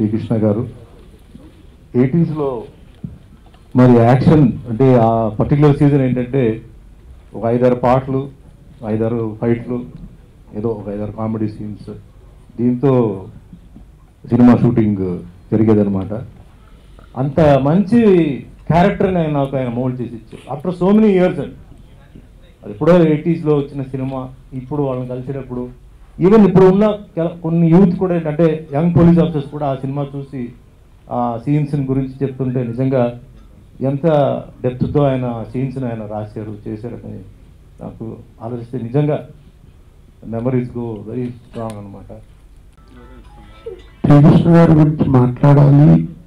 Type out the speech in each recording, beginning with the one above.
P Krishna గారు ఎయిటీస్లో మరి action అంటే ఆ పర్టికులర్ సీజన్ ఏంటంటే ఒక ఐదారు పాటలు ఐదారు ఫైట్లు ఏదో ఒక ఐదారు కామెడీ సీన్స్ దీంతో సినిమా షూటింగ్ జరిగేదన్నమాట అంత మంచి క్యారెక్టర్ని ఆయన నాకు ఆయన మోల్డ్ చేసి ఇచ్చారు ఆఫ్టర్ సో మెనీ ఇయర్స్ అండి అది ఎప్పుడో ఎయిటీస్లో వచ్చిన సినిమా ఇప్పుడు వాళ్ళని కలిసినప్పుడు ఈవెన్ ఇప్పుడు ఉన్న ಕೆಲ- కొన్ని యూత్ కూడా ఏంటంటే యంగ్ పోలీస్ ఆఫీసర్స్ కూడా ఆ సినిమా చూసి ఆ సీన్స్ గురించి చెప్తుంటే నిజంగా ఎంత డెప్త్తో ఆయన సీన్స్ని ఆయన రాశారు చేశారని నాకు ఆలోచిస్తే నిజంగా మెమరీస్ గో వెరీ స్ట్రాంగ్ అనమాట శ్రీకృష్ణ గారి గురించి మాట్లాడాలి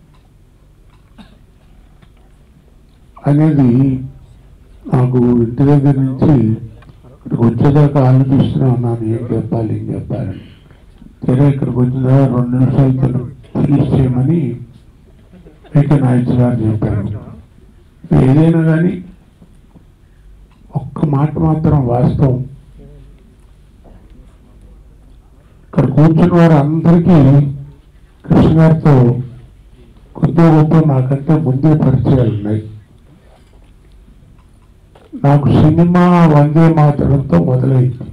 అనేది నాకు ఇంటి దగ్గర నుంచి ఇక్కడికి వచ్చేదాకా ఆలోచిస్తూనే ఉన్నాను ఏం చెప్పాలి ఏం చెప్పాలని సరే ఇక్కడికి వచ్చిన రెండు నిమిషాలు ఫినిష్ చేయమని అయితే నాయకులు గారు చెప్పారు ఏదైనా కానీ ఒక్క మాట మాత్రం వాస్తవం ఇక్కడ కూర్చున్న వారు అందరికీ కృష్ణ గారితో కొద్దిగా గొప్ప నాకంటే ముందే పరిచయాలు ఉన్నాయి నాకు సినిమా వందే మాత్రంతో మొదలైంది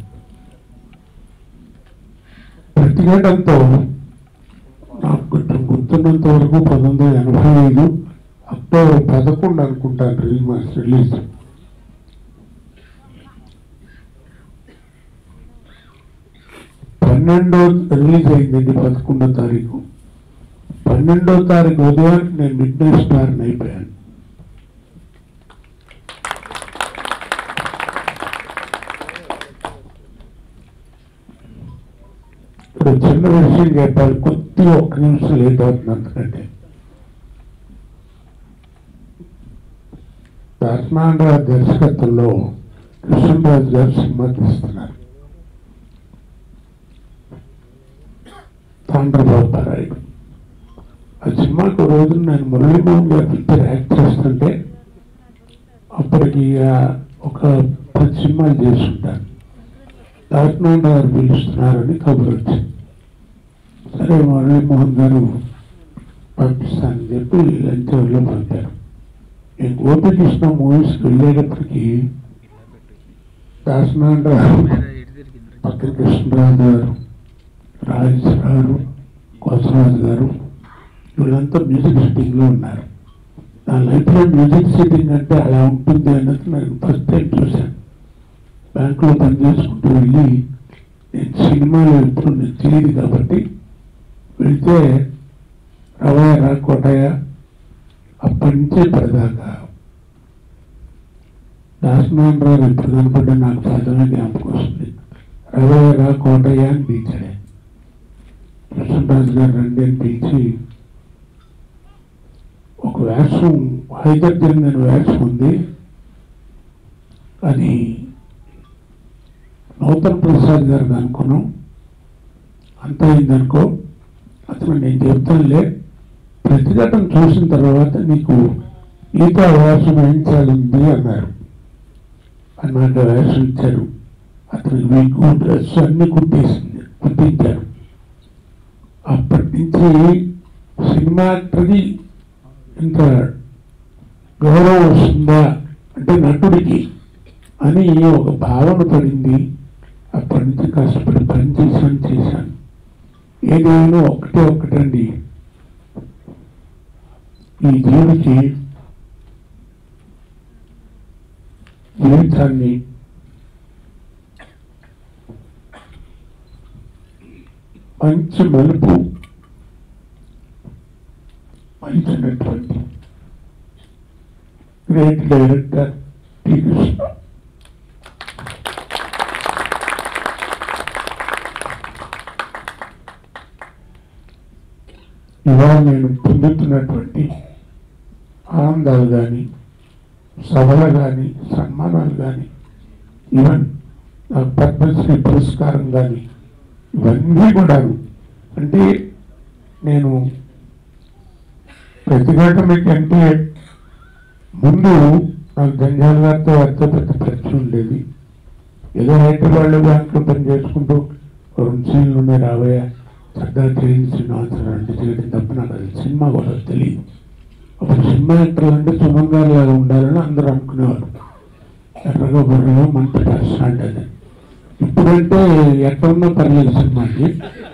ప్రతిఘటనతో నాకు కొంచెం గుర్తున్నంత వరకు పంతొమ్మిది వందల ఎనభై ఐదు అక్టోబర్ పదకొండు అనుకుంటాను రిలీజ్ రిలీజ్ పన్నెండో రిలీజ్ అయిందండి పదకొండో తారీఖు పన్నెండో తారీఖు ఉదయానికి నేను మిడ్ నైట్ స్టార్ అయిపోయాను ఇప్పుడు చిన్న విషయం చెప్పాలి కొద్దిగా ఒక్క నిమిషం లేట్ అవుతుంది అంతకంటే దర్శనాండరావు దర్శకత్వంలో కృష్ణరాజు గారు సినిమా తీస్తున్నారు తాండ్రబాబు ఆ సినిమాకు ఒక రోజు నేను మురళీమోహన్ గారి ఇద్దరు యాక్ట్ చేస్తుంటే అప్పటికి ఆ ఒక పది సినిమాలు చేస్తుంటాను దాట్నారాయణ గారు పిలుస్తున్నారని కబురు వచ్చింది సరే మురళీమోహన్ గారు పంపిస్తానని చెప్పి లంచ్ అవర్లో పంపారు నేను గోపికృష్ణ మూవీస్కి వెళ్ళేటప్పటికి దాసనారాయణ గారు పక్కన కృష్ణరాజు గారు రాజేశ్వర గారు కోసరాజు గారు వీళ్ళంతా మ్యూజిక్ సిట్టింగ్లో ఉన్నారు నా లైఫ్లో మ్యూజిక్ సిట్టింగ్ అంటే అలా ఉంటుంది అన్నది నేను ఫస్ట్ టైం చూశాను బ్యాంకులో పని చేసుకుంటూ వెళ్ళి నేను సినిమాలో ఎప్పుడు నేను తెలియదు కాబట్టి వెళ్తే రవయ్య రా కోటయ్య అప్పటి నుంచే ఇప్పటిదాకా దాసనారాయణరావు ఎప్పుడు కనపడ్డా నాకు సహజంగా జ్ఞాపకం వస్తుంది రవయ్య రా కోటయ్య అని పిలిచాడే కృష్ణరాజు గారు రండి అని పిలిచి ఒక వేషం హైదర్ జరిగిన వేషం ఉంది అది నూతన్ ప్రసాద్ గారికి అనుకున్నాం అంత అయిందనుకో అతను నేను చెప్తానులే ప్రతిఘటన చూసిన తర్వాత నీకు ఈత వేషం వేయించాలంది అన్నారు అన్నాక వేషం ఇచ్చారు అతనికి మీకు డ్రెస్ అన్ని కుట్టేసింది కుట్టించారు అప్పటి నుంచి సినిమా యాక్టర్కి ఇంత గౌరవం వస్తుందా అంటే నటుడికి అని ఒక భావన పడింది అప్పటి నుంచి కష్టపడి పని చేశాను చేశాను ఏదైనా ఒకటే ఒకటండి ఈ దేవుడికి జీవితాన్ని మంచి మలుపు మంచినటువంటి గ్రేట్ డైరెక్టర్ టి కృష్ణ ఇవాళ నేను పొందుతున్నటువంటి ఆనందాలు కానీ సభలు కానీ సన్మానాలు కానీ ఈవెన్ నాకు పద్మశ్రీ పురస్కారం కానీ ఇవన్నీ కూడాను అంటే నేను ప్రతిఘటన కంటే ముందు నాకు జంజాల గారితో వారితో పెద్ద పరిచయం ఉండేది ఏదో హైదరాబాద్లో బ్యాంకులో పని చేసుకుంటూ రెండు సీన్లు ఉన్నాయి రాబోయే సర్దార్ జైన్ శ్రీనివాసరావు అంటే చేయడం తప్ప నాకు అది సినిమా కూడా తెలియదు అప్పుడు సినిమా యాక్టర్లు అంటే సుమన్ గారు లాగా ఉండాలని అందరూ అనుకునేవారు ఎర్రగా బుర్రగా మంచి పర్సనాలిటీ అది ఇప్పుడంటే ఎక్కడున్నా పర్లేదు సినిమాకి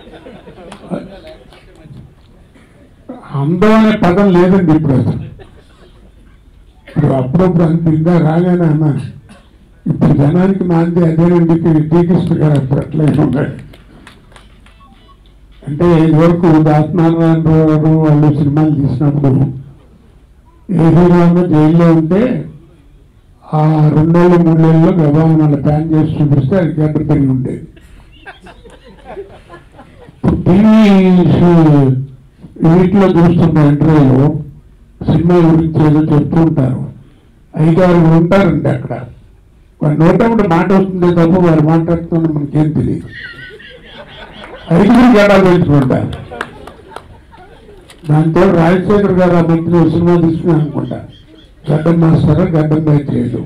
అందం అనే పదం లేదండి ఇప్పుడు అసలు ఇప్పుడు అప్పుడప్పుడు అంత ఇంకా రాగానే అన్నా ఇప్పుడు జనానికి నాంది అదేనండి శ్రీకృష్ణ గారు అప్పుడు అట్లా ఉన్నాడు అంటే ఇదివరకు దాసనారాయణరావు గారు వాళ్ళు సినిమాలు తీసినప్పుడు ఏ హీరో అన్నా జైల్లో ఉంటే ఆ రెండేళ్ళు మూడేళ్ళలో గబాన్ వాళ్ళ ప్లాన్ చేసి చూపిస్తే అది గడ్డ పెరిగి ఉండేది ఇప్పుడు టీవీ వీటిలో చూస్తున్న ఇంటర్వ్యూలో సినిమా గురించి ఏదో చెప్తూ ఉంటారు ఐదారు ఉంటారండి అక్కడ వారి నోట కూడా మాట వస్తుందే తప్ప వారు మాట్లాడుతున్న మనకేం తెలియదు ఐదుగురు గడ్డాలు పెంచుకుంటారు దాంతో రాజశేఖర్ గారు ఆ మధ్యలో సినిమా తీసుకుని అనుకుంటా గడ్డం మాస్టర్ గడ్డం దయచేయదు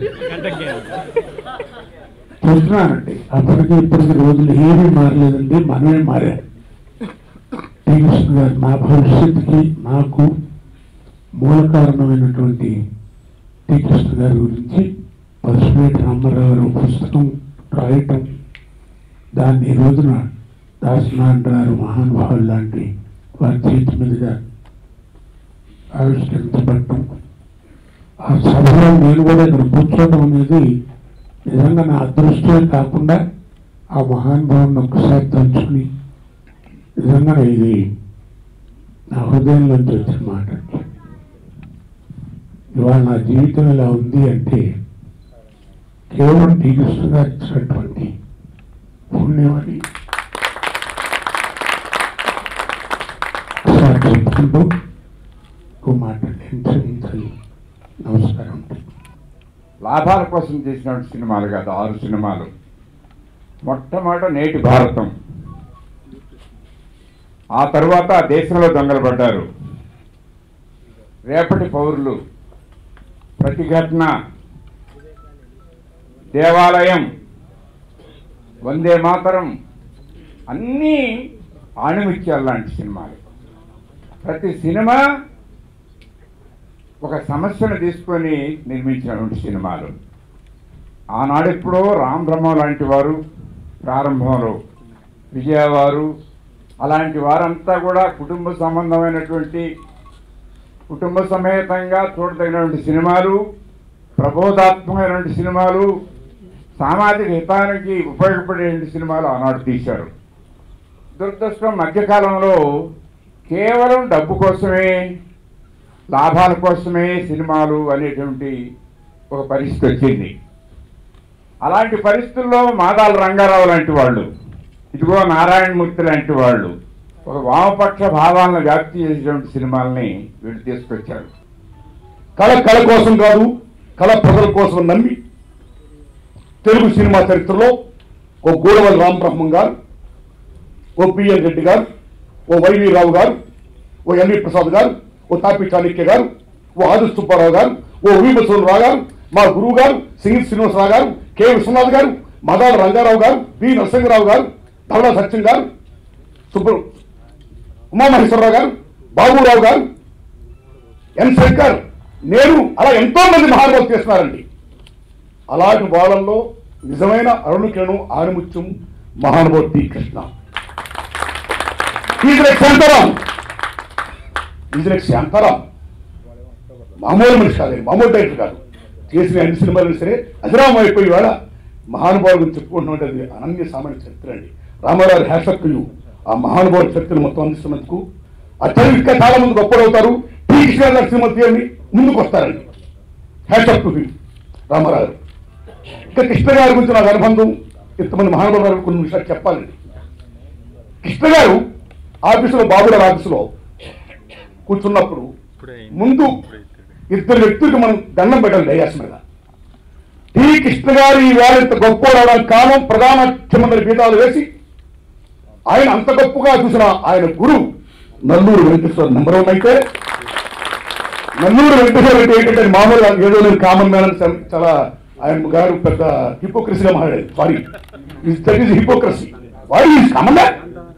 చూస్తున్నానండి అప్పటికి ఇప్పటికి రోజులు ఏమీ మారలేదండి మనమే మారాం శ్రీకృష్ణ గారు నా భవిష్యత్తుకి నాకు మూల కారణమైనటువంటి శ్రీకృష్ణ గారి గురించి పసుపేట రామారావు గారు పుస్తకం రాయటం దాన్ని ఈ రోజున దాసనారాయణ గారు మహానుభావులు లాంటి వారి చేతి మీదుగా ఆవిష్కరించబడటం ఆ సభలో నేను కూడా ఇక్కడ కూర్చోవడం అనేది నిజంగా నా అదృష్టమే కాకుండా ఆ మహానుభావుని ఒక్కసారి తలుచుకుని నిజంగా ఇది నా హృదయంలోంచి వచ్చిన మాట ఇవాళ నా జీవితం ఇలా ఉంది అంటే కేవలం శ్రీకృష్ణ గారు ఇచ్చినటువంటి పుణ్యమని ఒకసారి చెప్పుకుంటూ ఒక మాట క్షమించాలి నమస్కారం లాభాల కోసం చేసినటువంటి సినిమాలు కాదు ఆరు సినిమాలు మొట్టమొదట నేటి భారతం ఆ తర్వాత దేశంలో దొంగలు పడ్డారు రేపటి పౌరులు ప్రతిఘటన దేవాలయం వందే మాతరం అన్నీ ఆణిముత్యాలు లాంటి సినిమాలు ప్రతి సినిమా ఒక సమస్యను తీసుకొని నిర్మించినటువంటి సినిమాలు ఆనాడు ఎప్పుడో రామ్ బ్రహ్మ లాంటి వారు ప్రారంభంలో విజయ వారు అలాంటి వారంతా కూడా కుటుంబ సంబంధమైనటువంటి కుటుంబ సమేతంగా చూడదగినటువంటి సినిమాలు ప్రబోధాత్మకమైనటువంటి సినిమాలు సామాజిక హితానికి ఉపయోగపడేటువంటి సినిమాలు ఆనాడు తీశారు దురదృష్టం మధ్యకాలంలో కేవలం డబ్బు కోసమే లాభాల కోసమే సినిమాలు అనేటువంటి ఒక పరిస్థితి వచ్చింది అలాంటి పరిస్థితుల్లో మాదాల రంగారావు లాంటి వాళ్ళు ఇదిగో నారాయణమూర్తి లాంటి వాళ్ళు ఒక వామపక్ష భావాలను వ్యాప్తి చేసేటువంటి సినిమాల్ని వీళ్ళు తీసుకొచ్చారు కళ కళ కోసం కాదు కళ ప్రజల కోసం నమ్మి తెలుగు సినిమా చరిత్రలో ఓ గూడవల్లి రామబ్రహ్మం గారు ఓ పిఎన్ రెడ్డి గారు ఓ వైవి రావు గారు ఓ ఎన్వి ప్రసాద్ గారు ఓ తాపి చాణక్య గారు ఓ ఆది సుబ్బారావు గారు ఓ వీమసూరరావు గారు మా గురువు గారు సింగిల్ శ్రీనివాసరావు గారు కె విశ్వనాథ్ గారు మదాల రంగారావు గారు బి నరసింహరావు గారు ధవళ సత్యం గారు సుబ్ర ఉమామహేశ్వరరావు గారు బాబురావు గారు ఎన్ శంకర్ నేను అలా ఎంతో మంది మహానుభావులు చేస్తున్నారండి అలాంటి వాళ్ళల్లో నిజమైన అరుణకిరణం ఆనిముత్యం మహానుభావు T Krishna is like Shantaram is like Shantaram మామూలు మనిషి కాదండి మామూలు డైరెక్టర్ కాదు చేసిన అన్ని సినిమాలు సరే అజరామం అయిపోయి వేళ మహానుభావుల గురించి చెప్పుకుంటున్నట్టు అది అనన్య సామాన్య చరిత్ర అండి రామారావు హ్యాషక్తులు ఆ మహానుభావుల చరిత్రను మొత్తం అందిస్తున్నందుకు అత్యంత ఇంకా చాలా మంది గొప్పడవుతారు టీ కృష్ణ గారి సినిమా తీయండి ముందుకు వస్తారండి హ్యాషప్ రామారావు గారు. ఇంకా కృష్ణ గారి గురించి నాకు అనుబంధం ఇంతమంది మహానుభావుల గారు కొన్ని విషయాలు చెప్పాలండి కృష్ణ గారు ఆఫీసులో బాబుగారి ఆఫీసులో కూర్చున్నప్పుడు ముందు ఇద్దరు వ్యక్తులకు మనం దండం పెట్టాలి డయాస్ మీద టి కృష్ణ గారు ఈ వేళ ఇంత గొప్ప రావడానికి కారణం ప్రధాన ముఖ్యమంత్రి పీఠాలు వేసి ఆయన అంత గొప్పగా చూసిన ఆయన గురువు నల్లూరు వెంకటేశ్వర నెంబర్ వన్ అయితే నల్లూరు వెంకటేశ్వర రెడ్డి ఏంటంటే మామూలుగా ఏదో నేను కామన్ మ్యాన్ అని చాలా- చాలా ఆయన గారు పెద్ద హిపోక్రసీగా మాట్లాడారు సారీ దట్ ఈస్ హిపోక్రసీ వాడు is common man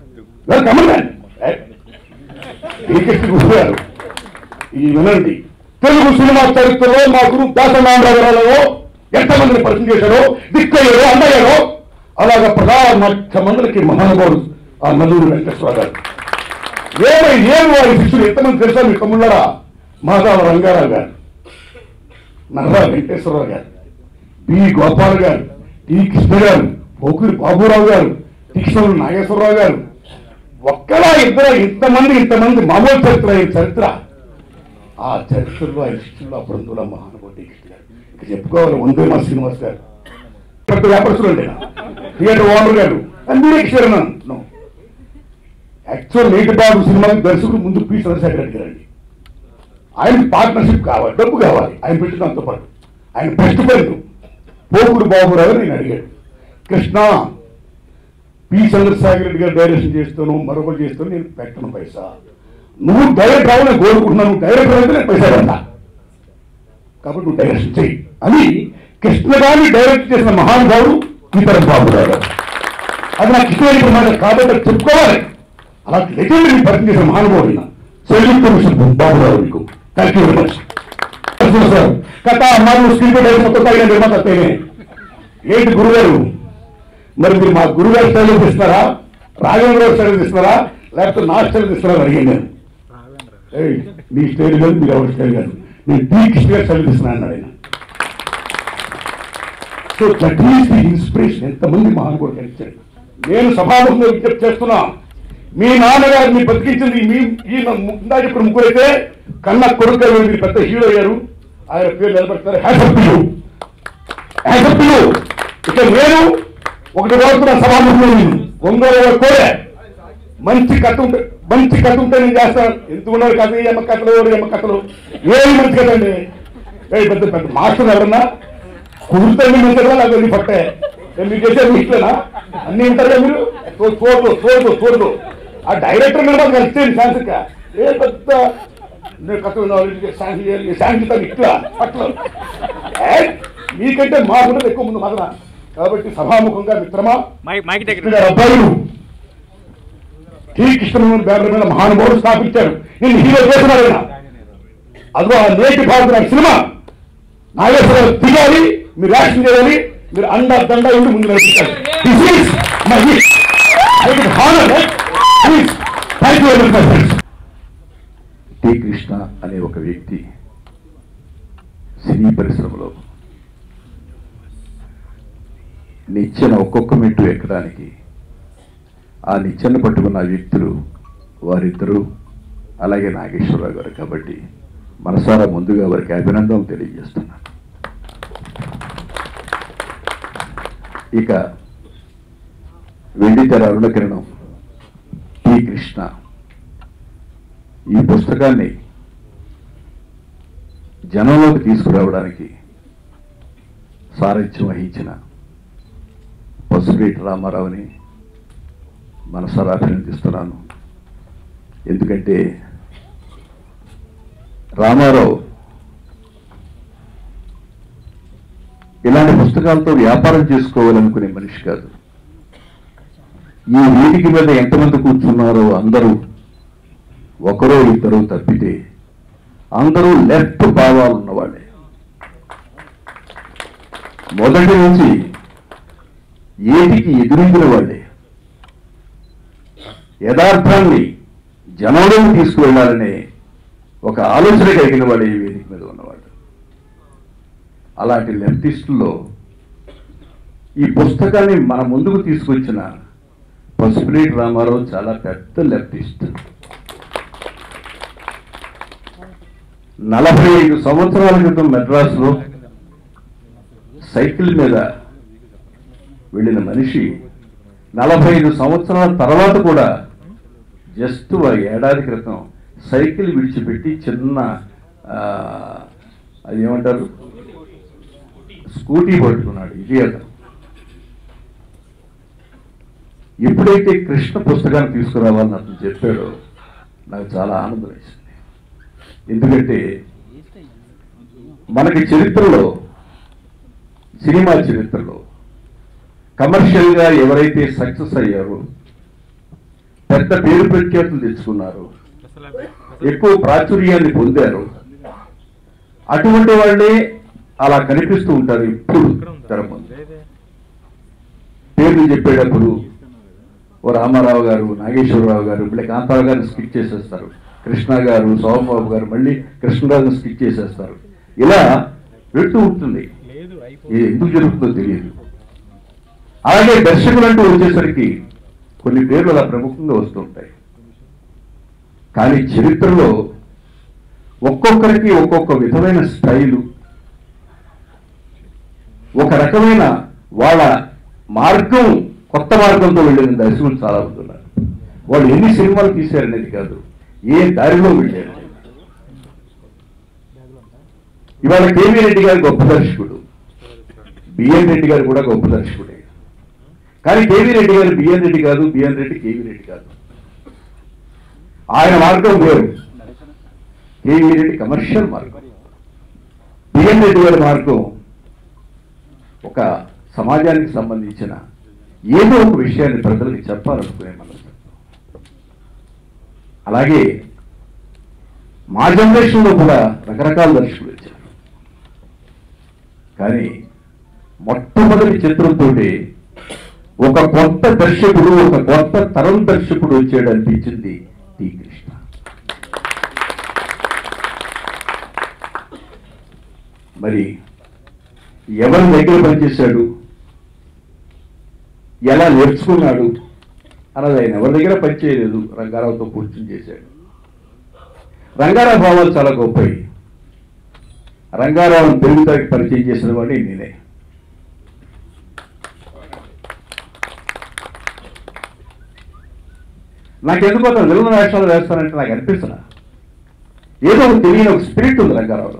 welcome Srikrishna Guru గారు ఈ వినండి తెలుగు సినిమా చరిత్రలో మా గురు దాసనారాయణలో ఎంతమందిని పరిచయం చేశారో దిక్కయ్యారో అన్నయ్యారో అలాగా ప్రధాన లక్ష మందికి మహానుభావుడు ఆ నలుగురు వెంకటేశ్వర గారు ఏమై ఏమి వారి శిష్యులు ఎంతమంది తెలుసా మీ తమ్ముళ్ళరా మాధవ రంగారావు గారు నర్రా వెంకటేశ్వరరావు గారు బి గోపాల్ గారు టి కృష్ణ గారు పోకురి బాబురావు గారు కృష్ణ నాగేశ్వరరావు గారు ఒక్కలా ఇద్దరు ఇంతమంది ఇంతమంది మామూలు చరిత్ర ఈ చరిత్ర ఆ చరిత్రలో ఆయన శిష్యుల్లో ఆ బృందుల మహానుభావుడు టి కృష్ణ గారు ఇక చెప్పుకోవాలి వందే మా శ్రీనివాస్ గారు పెద్ద వ్యాపారస్తులు అండి థియేటర్ ఓనర్ గారు అన్నీ క్షీరను యాక్చువల్ నేటి బాబు సినిమాకి దర్శకుడు ముందు పి చంద్రశేఖర్ రెడ్డి గారండి ఆయనకి పార్ట్నర్షిప్ కావాలి డబ్బు కావాలి ఆయన పెట్టిన దాంతో పాటు ఆయన బెస్ట్ ఫ్రెండ్ పోకుడు బాబురావు అని నేను అడిగాడు కృష్ణ పి చంద్రశేఖర్ రెడ్డి గారు డైరెక్షన్ చేస్తాను మరొకటి చేస్తాను నేను పెట్టను పైసా నువ్వు డైరెక్ట్ అవ్వాలని కోరుకుంటున్నాను నువ్వు డైరెక్టర్ అయితే నేను పైసా పెడతా కాబట్టి నువ్వు డైరెక్షన్ చెయ్యి అని కృష్ణ గారిని డైరెక్ట్ చేసిన మహానుభావుడు ఇతర బాబురావు గారు అది నాకు ఇష్టమైన మాట కాబట్టి అది చెప్పుకోవాలి అలాంటి లెజెండ్ ని పరిచయం చేసిన మహానుభావుడు ఈయన. సెల్యూట్ కమిషన్ బాబురావు మీకు thank you very much sir కథ అమ్మాయి స్క్రీన్ పై మొత్తం అయిన నిర్మాత అత్తయ్యనే. ఏంటి గురుగారు మరి మీరు మా గురుగారు స్టైల్ ఇస్తున్నారా రాఘవేంద్ర స్టైల్ ఇస్తున్నారా లేకపోతే నా స్టైల్ ఇస్తున్నారా అడిగాను నేను ఏయ్, మీ స్టైల్ కాదు మీరు ఎవరి స్టైల్ కాదు నేను టీ కృష్ణ గారు స్టైల్ ఇస్తున్నాను అన్నాడు ఆయన so that is the inspiration ఎంతమంది మహానుభావులు కలిచారు నేను సభాముఖంగా విజ్ఞప్తి చేస్తున్నా మీ నాన్నగారిని బతికించింది మీ ఈ ఇందాక ఇప్పుడు ముగ్గురైతే కన్న కొడుకు గారు మీరు పెద్ద హీరో అయ్యారు ఆయన పేరు నిలబెడతారు హ్యాపీలు హ్యాపీలు ఇక నేను ఒకటి కోరుతున్న సభాముఖంలో నేను ఒంగోలు కోరే మంచి కథ ఉంటే మంచి కథ ఉంటే నేను చేస్తాను ఎందుకున్నారు కథ ఈ అమ్మ కథలు ఈ అమ్మ కథలు ఏమి మంచి కథ అండి ఏ పెద్ద పెద్ద మాస్టర్ ఎవరన్నా కుదురుతాయి మంచి కదా నాకు అన్ని పట్టే నేను మీరు చేసే మీ ఇట్లేనా అన్ని ఉంటారు కదా మీరు తో- తోడు తోడు తోడు ఆ డైరెక్టర్ మీద మాకు కలిస్తే శాంతిక ఏ పెద్ద నేను కథ శాంతి శాంతితో ఇట్లా పట్ల ఏ, మీకంటే మాకు ఎక్కువ ముందు మదన కాబట్టి సభాముఖంగా మిత్రమా మైక్ మైక్ దగ్గర కృష్ణ గారి అబ్బాయిలు టీ కృష్ణమోహన్ బ్యానర్ మీద మహానుభావుడు స్థాపించారు నేను హీరో చేస్తున్నాడు ఆయన అదిగో ఆ నేటి భారత సినిమా నాగేశ్వరరావు దిగాలి మీరు యాక్షన్ చేయాలి మీరు అండ దండ ఉండి ముందు నడిపించాలి This is my wish. I will honor it. Please. Thank you very much, my friends. T Krishna అనే ఒక వ్యక్తి సినీ పరిశ్రమలో నిచ్చెన ఒక్కొక్క మెట్టు ఎక్కడానికి ఆ నిచ్చెన పట్టుకున్న వ్యక్తులు వారిద్దరూ అలాగే నాగేశ్వరరావు గారు కాబట్టి మనసారా ముందుగా వారికి అభినందనలు తెలియజేస్తున్నాను ఇక వెండితెర అరుణకిరణం టి కృష్ణ ఈ పుస్తకాన్ని జనంలోకి తీసుకురావడానికి సారథ్యం వహించిన పసుపేటి రామారావుని మనసారా అభినందిస్తున్నాను ఎందుకంటే రామారావు ఇలాంటి పుస్తకాలతో వ్యాపారం చేసుకోవాలనుకునే మనిషి కాదు ఈ వేదిక మీద ఎంతమంది కూర్చున్నారో అందరూ ఒకరో ఇద్దరు తప్పితే అందరూ లెఫ్ట్ భావాలు ఉన్నవాళ్ళే మొదటి నుంచి ఏటికి ఎదురించిన వాళ్ళే యథార్థాన్ని జనంలోకి తీసుకువెళ్ళాలనే ఒక ఆలోచన కలిగిన వాడే ఈ వేదిక మీద ఉన్నవాడు అలాంటి లెఫ్టిస్టుల్లో ఈ పుస్తకాన్ని మన ముందుకు తీసుకొచ్చిన పసుపులేటి రామారావు చాలా పెద్ద లెఫ్టిస్ట్ నలభై ఐదు సంవత్సరాల క్రితం మెడ్రాస్లో సైకిల్ మీద వెళ్ళిన మనిషి నలభై ఐదు సంవత్సరాల తర్వాత కూడా జస్ట్ ఒక ఏడాది క్రితం సైకిల్ విడిచిపెట్టి చిన్న ఆ, అది ఏమంటారు స్కూటీ పట్టుకున్నాడు ఇది అతను ఎప్పుడైతే కృష్ణ పుస్తకాన్ని తీసుకురావాలని అతను చెప్పాడో నాకు చాలా ఆనందం వేసింది ఎందుకంటే మనకి చరిత్రలో సినిమా చరిత్రలో కమర్షియల్గా ఎవరైతే సక్సెస్ అయ్యారో పెద్ద పేరు ప్రఖ్యాతులు తెచ్చుకున్నారు ఎక్కువ ప్రాచుర్యాన్ని పొందారు అటువంటి వాళ్ళే అలా కనిపిస్తూ ఉంటారు ఇప్పుడు తెర ముందు పేర్లు చెప్పేటప్పుడు ఓ రామారావు గారు నాగేశ్వరరావు గారు మళ్ళీ కాంతారావు గారిని స్కిట్ చేసేస్తారు కృష్ణ గారు సోమబాబు గారు మళ్ళీ కృష్ణరాజుని స్కిట్ చేసేస్తారు ఇలా వెళ్తూ ఉంటుంది ఇది ఎందుకు జరుగుతుందో తెలియదు అలాగే దర్శకులు అంటూ వచ్చేసరికి కొన్ని పేర్లు అలా ప్రముఖంగా వస్తూ ఉంటాయి కానీ చరిత్రలో ఒక్కొక్కరికి ఒక్కొక్క విధమైన స్టైలు ఒక రకమైన వాళ్ళ మార్గం కొత్త మార్గంతో వెళ్ళిన దర్శకులు చాలా మంది ఉన్నారు వాళ్ళు ఎన్ని సినిమాలు తీశారనేది కాదు ఏ దారిలో వెళ్ళారు ఇవాళ కేవీ రెడ్డి గారు గొప్ప దర్శకుడు బిఎన్ రెడ్డి గారు కూడా గొప్ప దర్శకుడే కానీ కేవీ రెడ్డి గారు బిఎన్ రెడ్డి కాదు బిఎన్ రెడ్డి కేవీ రెడ్డి కాదు ఆయన మార్గం వేరు కేవీ రెడ్డి కమర్షియల్ మార్గం బిఎన్ రెడ్డి గారి మార్గం ఒక సమాజానికి సంబంధించిన ఏదో ఒక విషయాన్ని ప్రజలకు చెప్పాలనుకునే మనసు అలాగే మా జనరేషన్లో కూడా రకరకాల దర్శకులు వచ్చారు కానీ మొట్టమొదటి చిత్రంతో ఒక కొత్త దర్శకుడు ఒక కొత్త తరం దర్శకుడు వచ్చాడు అనిపించింది టి కృష్ణ మరి ఎవరి దగ్గర పనిచేశాడు ఎలా నేర్చుకున్నాడు అన్నది ఆయన ఎవరి దగ్గర పనిచేయలేదు రంగారావుతో కూర్చుని చేశాడు రంగారావు భావాలు చాలా గొప్పవి రంగారావును తెలుగుతాకి పరిచయం చేసిన వాడిని నేనే నాకెందుకు అతను విలువ వేషాలు వేస్తానంటే నాకు అనిపిస్తున్నా ఏదో ఒక తెలియని ఒక స్పిరిట్ ఉంది రంగారావులో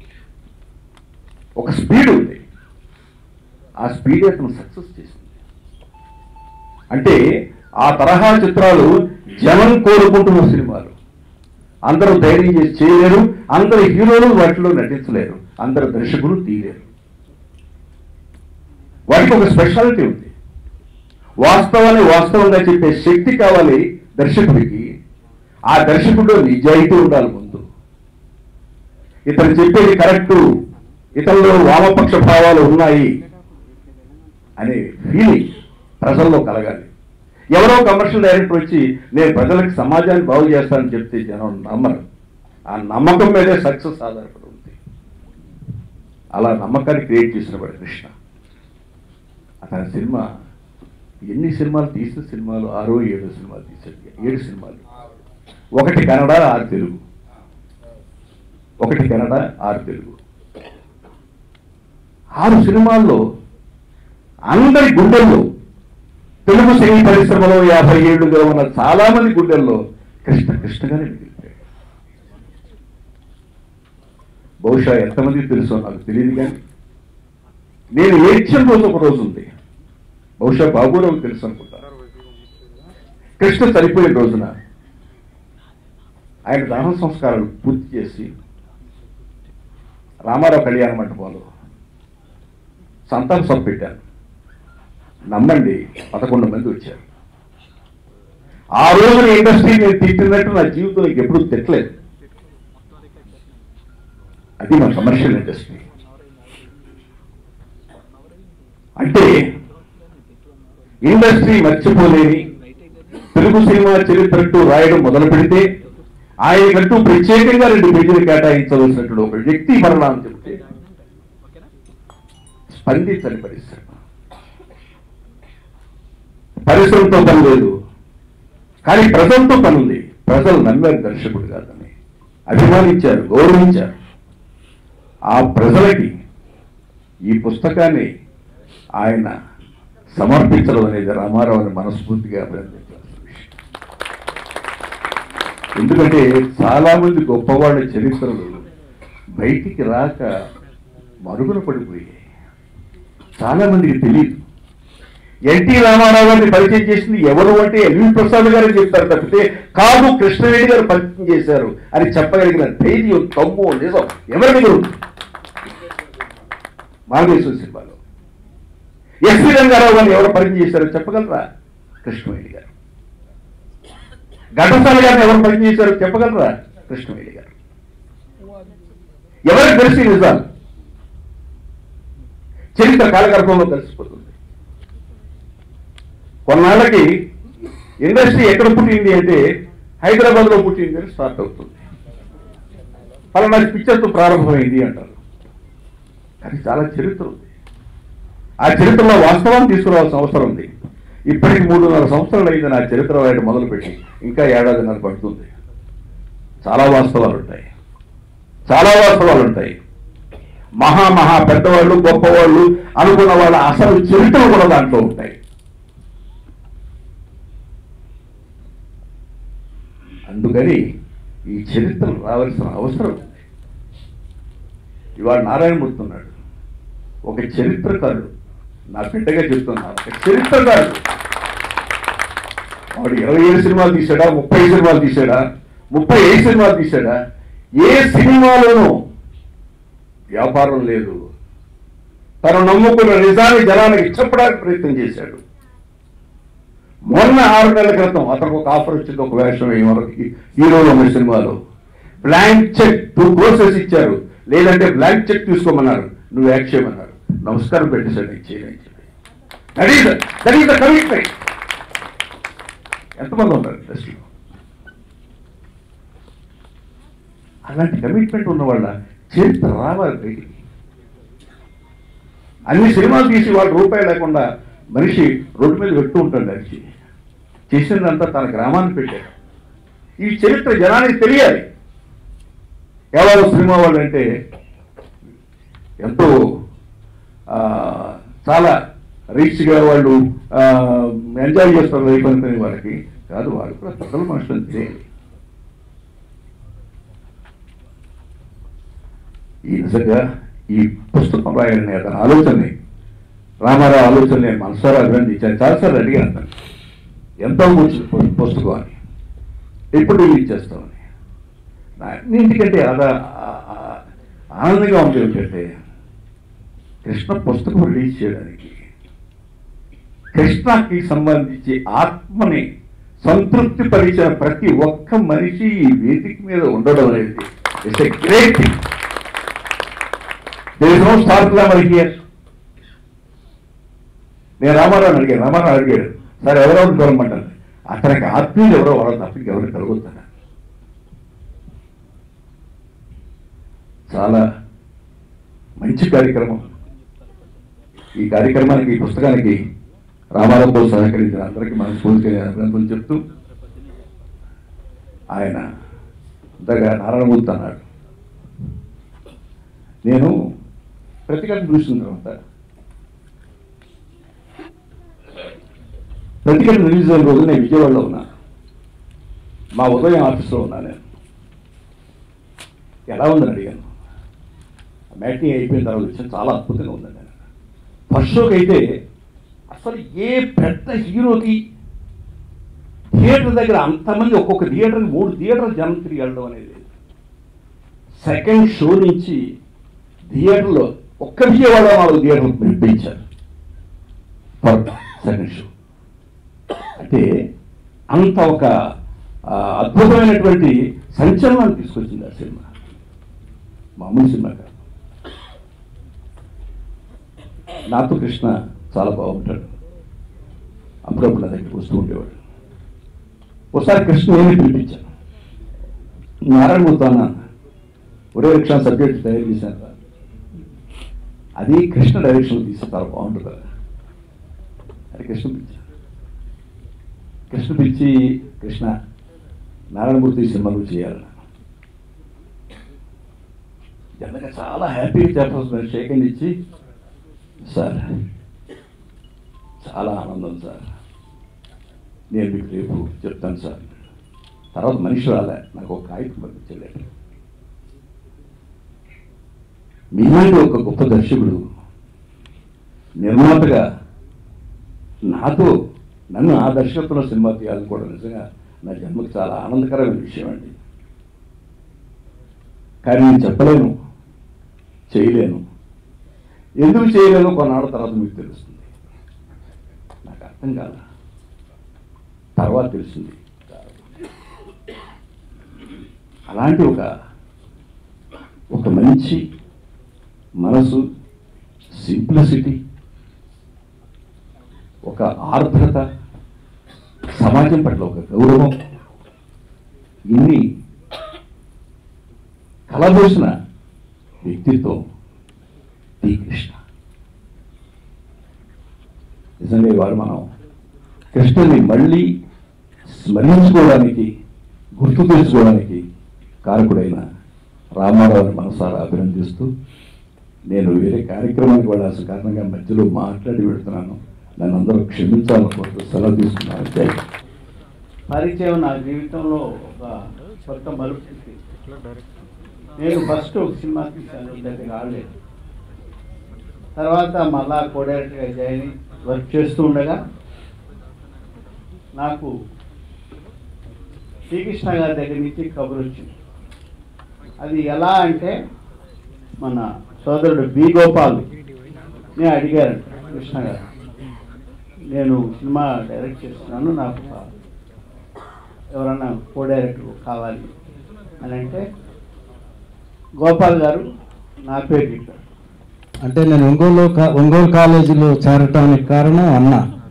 ఒక స్పీడ్ ఉంది ఆ స్పీడ్ అతను సక్సెస్ చేసింది అంటే ఆ తరహా చిత్రాలు జనం కోరుకుంటున్న సినిమాలు అందరూ ధైర్యం చేసి చేయలేరు అందరు హీరోలు వాటిలో నటించలేరు అందరు దర్శకులు తీయలేరు వాటికి ఒక స్పెషాలిటీ ఉంది వాస్తవాన్ని వాస్తవంగా చెప్పే శక్తి కావాలి దర్శకుడికి ఆ దర్శకుడు నిజాయితీ ఉండాలి ముందు ఇతను చెప్పేది కరెక్టు ఇతరులో వామపక్ష భావాలు ఉన్నాయి అనే ఫీలింగ్ ప్రజల్లో కలగాలి ఎవరో కమర్షియల్ డైరెక్టర్ వచ్చి నేను ప్రజలకు సమాజాన్ని బాగు చేస్తానని చెప్తే జనం నమ్మరు ఆ నమ్మకం మీదే సక్సెస్ ఆధారపడి ఉంది అలా నమ్మకాన్ని క్రియేట్ చేసిన వాడు కృష్ణ అతని సినిమా ఎన్ని సినిమాలు తీసిన సినిమాలు ఆరో ఏడు సినిమాలు తీసాడు ఏడు సినిమాలు ఒకటి కన్నడ ఆరు తెలుగు ఒకటి కన్నడ ఆరు తెలుగు ఆరు సినిమాల్లో అందరి గుండెల్లో తెలుగు సినీ పరిశ్రమలో యాభై ఏళ్ళుగా ఉన్న చాలా మంది గుండెల్లో కృష్ణ కృష్ణగానే మిగిలిపోయాడు బహుశా ఎంతమందికి తెలుసో నాకు తెలియదు కానీ నేను ఏడ్చిన రోజు ఒక రోజు ఉంది బహుశా బాబురావు తెలుసు అనుకుంటా కృష్ణ చనిపోయిన రోజున ఆయన దహన సంస్కారాలు పూర్తి చేసి రామారావు కళ్యాణ మండపంలో సంతాప సభ పెట్టాను నమ్మండి పదకొండు మంది వచ్చారు ఆ రోజున ఇండస్ట్రీ నేను తిట్టినట్టు నా జీవితంలో ఎప్పుడూ తిట్టలేదు అది మన కమర్షియల్ ఇండస్ట్రీ అంటే ఇండస్ట్రీ మర్చిపోలేని తెలుగు సినిమా చరిత్రట్టు రాయడం మొదలు పెడితే ఆయనకంటూ ప్రత్యేకంగా రెండు పేజీలు కేటాయించవలసినటువంటి ఒక వ్యక్తి మరణాన్ని చెబితే స్పందించని పరిశ్రమ పరిశ్రమతో పని లేదు కానీ ప్రజలతో పని ఉంది ప్రజలు నమ్మారు దర్శకుడు కాదని అభిమానించారు గౌరవించారు ఆ ప్రజలకి ఈ పుస్తకాన్ని ఆయన సమర్పించడం అనేది రామారావుని మనస్ఫూర్తిగా అభినందించాల్సిన విషయం ఎందుకంటే చాలా మంది గొప్పవాళ్ళ చరిత్రలు బయటికి రాక మరుగున పడిపోయాయి చాలా మందికి తెలియదు ఎన్టీ రామారావు గారిని పరిచయం చేసింది ఎవరు అంటే ఎల్వి ప్రసాద్ గారు చెప్తారు తప్పితే కాదు కృష్ణవేణి గారు పరిచయం చేశారు అని చెప్పగలిగిన ధైర్యం తమ్ము నిజం ఎవరి దగ్గర ఉంది మాగేశ్వర సినిమాలో ఎస్వి రంగారావు గారిని ఎవరు పరిచయం చేశారో చెప్పగలరా కృష్ణవేణి గారు ఘటసాల గారిని ఎవరు పనిచేశారు చెప్పగలరా కృష్ణవేణి గారు ఎవరికి తెలిసి నిజాలు చరిత్ర కాలగర్భంలో కలిసిపోతుంది కొన్నాళ్ళకి ఇండస్ట్రీ ఎక్కడ పుట్టింది అంటే హైదరాబాద్ లో పుట్టింది అని స్టార్ట్ అవుతుంది పలానా పిక్చర్తో ప్రారంభమైంది అంటారు కానీ చాలా చరిత్ర ఉంది ఆ చరిత్రలో వాస్తవాన్ని తీసుకురావాల్సిన అవసరం ఉంది ఇప్పటికి మూడున్నర సంవత్సరాలు అయింది నా చరిత్ర రాయడం మొదలుపెట్టి ఇంకా ఏడాదిన్నర పడుతుంది చాలా వాస్తవాలు ఉంటాయి చాలా వాస్తవాలు ఉంటాయి మహా మహా పెద్దవాళ్ళు గొప్పవాళ్ళు అనుకున్న వాళ్ళ అసలు చరిత్రలు కూడా దాంట్లో ఉంటాయి అందుకని ఈ చరిత్రలు రావాల్సిన అవసరం ఉంది ఇవాళ నారాయణమూర్తి ఉన్నాడు ఒక చరిత్రకారుడు నా బిడ్డగా చెప్తున్నా ఒక చరిత్రకారుడు వాడు ఇరవై ఏడు సినిమాలు తీసాడా ముప్పై సినిమాలు తీసాడా ముప్పై ఐదు సినిమాలు తీసాడా ఏ సినిమాలోనూ వ్యాపారం లేదు తను నమ్ముకున్న నిజాన్ని జనానికి చెప్పడానికి ప్రయత్నం చేశాడు మొన్న ఆరు నెలల క్రితం అతనికి ఒక ఆఫర్ వచ్చింది ఒక వేషం వరకు హీరోలో ఉన్న సినిమాలో బ్లాంక్ చెక్ టూ కోర్సెస్ ఇచ్చారు లేదంటే బ్లాంక్ చెక్ తీసుకోమన్నారు నువ్వు యాక్ట్ చేయమన్నారు నమస్కారం పెట్టేశాడు నేను చేయని చెప్పి that is that is the commitment ఎంతమంది ఉన్నారు ఇండస్ట్రీలో అలాంటి కమిట్మెంట్ ఉన్న వాళ్ళ చరిత్ర రావాలి బయటికి అన్ని సినిమాలు తీసి వాళ్ళు రూపాయి లేకుండా మనిషి రోడ్డు మీద పెట్టు ఉంటాడు నడిచి చేసిందంతా తన గ్రామాన్ని పెట్టాడు ఈ చరిత్ర జనానికి తెలియాలి ఎవరు సినిమా వాళ్ళు అంటే ఎంతో ఆ, చాలా రీచ్గా వాళ్ళు ఎంజాయ్ చేస్తారు లైఫ్ అనుకునే వాళ్ళకి కాదు వాళ్ళు కూడా ప్రజల మనుషులు తెలియాలి ఈ నిజంగా ఈ పుస్తకం రాయాలని అతని ఆలోచనని రామారావు ఆలోచన నేను మనసారా అభినందించాను చాలాసార్లు అడిగాను అతను ఎంతో కూర్చుని పు- పుస్తకం అని ఎప్పుడు రిలీజ్ చేస్తామని నా అన్నింటికంటే అదా ఆ- ఆ- ఆనందంగా ఉంది ఏంటంటే కృష్ణ పుస్తకం రిలీజ్ చేయడానికి కృష్ణకి సంబంధించి ఆత్మని సంతృప్తి పరిచిన ప్రతి ఒక్క మనిషి ఈ వేదిక మీద ఉండడం అనేది it's a great thing there no star glamour here నేను రామారావు అడిగాను రామారావు అడిగాడు సార్ ఎవరెవరు కలవమంటారు అతనికి ఆత్మీయులు ఎవరో వాళ్ళ తప్పకి ఎవరు కలుగుతారు చాలా మంచి కార్యక్రమం ఈ కార్యక్రమానికి ఈ పుస్తకానికి రామారావుతో సహకరించిన అందరికీ మనస్ఫూర్తిగా అభినందనలు చెప్తూ ఆయన ఇంతగా నారాయణమూర్తి అన్నాడు నేను ప్రతిఘటన చూసిన తర్వాత ప్రతిఘటన రిలీజ్ అయిన రోజు నేను విజయవాడలో ఉన్నా మా ఉదయం ఆఫీస్లో ఉన్నా నేను ఎలా ఉందని అడిగాను మ్యాటింగ్ అయిపోయిన తర్వాత వచ్చాను చాలా అద్భుతంగా ఉందండి నేను ఫస్ట్ షోకి అయితే అసలు ఏ పెద్ద హీరోకి థియేటర్ దగ్గర అంతమంది ఒక్కొక్క థియేటర్కి మూడు థియేటర్ జనం తిరిగి వెళ్ళడం అనేది సెకండ్ షో నుంచి థియేటర్లో ఒక్క విజయవాడ నాలుగు థియేటర్లు పెంచారు ఫర్ సెకండ్ షో అంటే అంత ఒక ఆ, అద్భుతమైనటువంటి సంచలనాన్ని తీసుకొచ్చింది ఆ సినిమా మామూలు సినిమా కాదు నాతో కృష్ణ చాలా బాగుంటాడు అప్పుడప్పుడు నా దగ్గరికి వస్తూ ఉండేవాడు ఒకసారి కృష్ణ నేను పిలిపించాను నారాయణమూర్తి అన్న ఒరే రిక్షా సబ్జెక్ట్ తయారు చేశాను రా. అది కృష్ణ డైరెక్షన్ తీస్తే చాలా బాగుంటుంది కదా అది కృష్ణ పిలిచాను కృష్ణ పిలిచి కృష్ణ నారాయణమూర్తి సినిమాలు చేయాలన్నా జనగా చాలా హ్యాపీగా చెప్పాల్సిన షేక్ హ్యాండ్ ఇచ్చి సార్ చాలా ఆనందం సార్ నేను మీకు రేపు చెప్తాను సార్ తర్వాత మనిషి రాలే నాకు ఒక కాగితం పంపించలేదు మీలాంటి ఒక గొప్ప దర్శకుడు నిర్మాతగా నాతో నన్ను ఆ దర్శకత్వంలో సినిమా తీయాలని కూడా నిజంగా నా జన్మకి చాలా ఆనందకరమైన విషయం అండి కానీ నేను చెప్పలేను చేయలేను ఎందుకు చేయలేను కొన్నాళ్ళ తర్వాత మీకు తెలుస్తుంది నాకు అర్థం కాల తర్వాత తెలిసింది అలాంటి ఒక ఒక మంచి మనసు సింప్లిసిటీ ఒక ఆర్ద్రత సమాజం పట్ల ఒక గౌరవం ఇన్ని కలబోసిన వ్యక్తిత్వం టి కృష్ణ నిజంగా వారు మనం కృష్ణని మళ్ళీ స్మరించుకోవడానికి గుర్తు తెచ్చుకోవడానికి కారకుడైన రామారావుని మనసారా అభినందిస్తూ నేను వేరే కార్యక్రమానికి వెళ్ళాల్సిన కారణంగా మధ్యలో మాట్లాడి పెడుతున్నాను నన్ను అందరూ క్షమించాలని కోరుతూ సెలవు తీసుకున్నాను జై హింద్. పరిచయం నా జీవితంలో ఒక కొత్త మలుపు తిప్పింది. నేను ఫస్ట్ ఒక సినిమా తీశాను దగ్గర ఆడలేదు తర్వాత మళ్ళా కోడైరెక్టర్గా జాయిన్ అయ్యి వర్క్ చేస్తూ ఉండగా నాకు శ్రీకృష్ణ గారి దగ్గర నుంచి కబురు వచ్చింది అది ఎలా అంటే మన సోదరుడు బి గోపాల్ నేను అడిగారు కృష్ణ గారు నేను సినిమా డైరెక్ట్ చేస్తున్నాను నాకు ఒక ఎవరన్నా కో డైరెక్టర్ కావాలి అని అంటే గోపాల్ గారు నా పేరు చెప్పారు అంటే నేను ఒంగోలు కా- ఒంగోలు కాలేజీలో చేరటానికి కారణం అన్న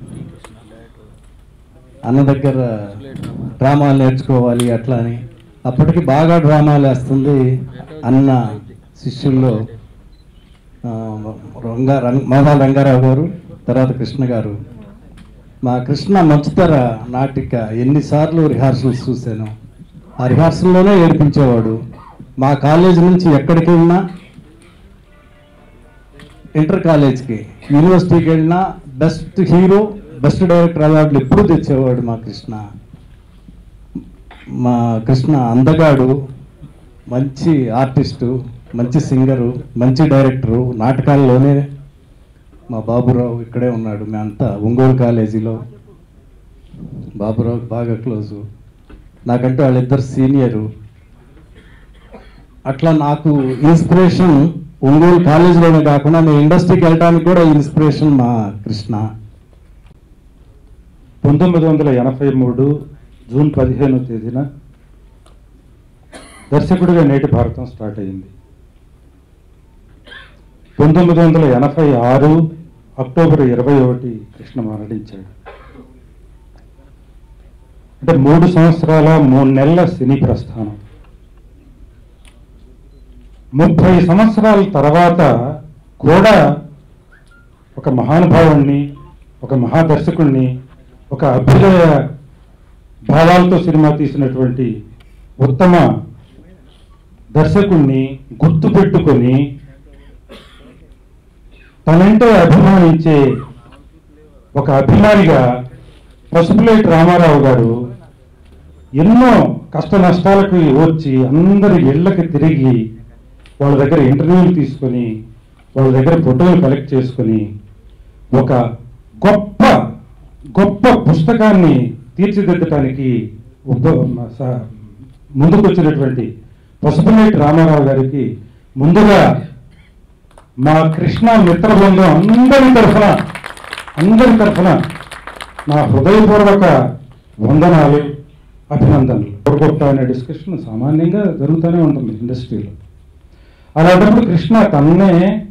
అన్న దగ్గర డ్రామాలు నేర్చుకోవాలి అట్లా అని అప్పటికి బాగా డ్రామాలు వేస్తుంది అన్న శిష్యుల్లో ఆ, రంగా రంగ మోహన్ రంగారావు గారు తర్వాత కృష్ణ గారు మా కృష్ణ మంచుతర నాటిక ఎన్నిసార్లు రిహార్సల్స్ చూశాను ఆ రిహార్సల్లోనే ఏడిపించేవాడు మా కాలేజీ నుంచి ఎక్కడికి వెళ్ళినా ఇంటర్ కాలేజ్కి యూనివర్సిటీకి వెళ్ళినా బెస్ట్ హీరో బెస్ట్ డైరెక్టర్ అవార్డులు ఎప్పుడూ తెచ్చేవాడు మా కృష్ణ మా కృష్ణ అందగాడు మంచి ఆర్టిస్టు మంచి సింగరు మంచి డైరెక్టరు నాటకాల్లోనే మా బాబురావు ఇక్కడే ఉన్నాడు మేమంతా ఒంగోలు కాలేజీలో బాబురావు బాగా క్లోజు నాకంటే వాళ్ళిద్దరు సీనియరు అట్లా నాకు ఇన్స్పిరేషన్ ఒంగోలు కాలేజీలోనే కాకుండా నేను ఇండస్ట్రీకి వెళ్ళడానికి కూడా ఇన్స్పిరేషన్ మా కృష్ణ పంతొమ్మిది వందల ఎనభై మూడు జూన్ పదిహేనో తేదీన దర్శకుడిగా నేటి భారతం స్టార్ట్ అయింది పంతొమ్మిది వందల ఎనభై ఆరు అక్టోబర్ ఇరవై ఒకటి కృష్ణ మరణించాడు అంటే మూడు సంవత్సరాల మూడు నెలల సినీ ప్రస్థానం ముప్పై సంవత్సరాల తర్వాత కూడా ఒక మహానుభావుణ్ణి ఒక మహాదర్శకుణ్ణి ఒక అభ్యుదయ భావాలతో సినిమా తీసినటువంటి ఉత్తమ దర్శకుణ్ణి గుర్తుపెట్టుకొని తనంటే అభిమానించే ఒక అభిమానిగా పసుపులేటి రామారావు గారు ఎన్నో కష్ట నష్టాలకు వచ్చి అందరి ఇళ్ళకి తిరిగి వాళ్ళ దగ్గర ఇంటర్వ్యూలు తీసుకొని వాళ్ళ దగ్గర ఫోటోలు కలెక్ట్ చేసుకొని ఒక గొప్ప గొప్ప పుస్తకాన్ని తీర్చిదిద్దటానికి ఉప- స- ముందుకొచ్చినటువంటి పసుపులేటి రామారావు గారికి ముందుగా మా కృష్ణ మిత్ర బృందం అందరి తరఫున అందరి తరఫున నా హృదయపూర్వక వందనాలు అభినందనలు పొరగొట్ట అనే డిస్కషన్ సామాన్యంగా జరుగుతూనే ఉంటుంది ఇండస్ట్రీలో అలాంటప్పుడు కృష్ణ తన్నే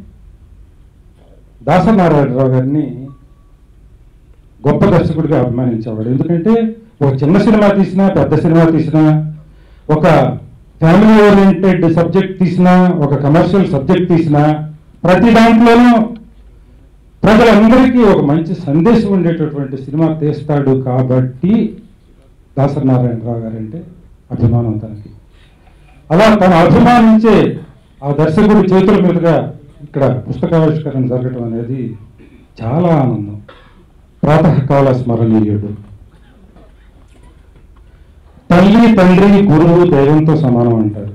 దాసనారాయణరావు గారిని గొప్ప దర్శకుడిగా అభిమానించేవాడు ఎందుకంటే ఒక చిన్న సినిమా తీసినా పెద్ద సినిమా తీసినా ఒక ఫ్యామిలీ ఓరియంటెడ్ సబ్జెక్ట్ తీసినా ఒక కమర్షియల్ సబ్జెక్ట్ తీసినా ప్రతి దాంట్లోనూ ప్రజలందరికీ ఒక మంచి సందేశం ఉండేటటువంటి సినిమా తీస్తాడు కాబట్టి దాసనారాయణరావు గారంటే అభిమానం తనకి అలా తను అభిమానించే ఆ దర్శకుడి చేతుల మీదుగా ఇక్కడ పుస్తకావిష్కరణ జరగడం అనేది చాలా ఆనందం ప్రాతకాల స్మరణీయుడు తల్లి తండ్రి గురువు దైవంతో సమానం అంటారు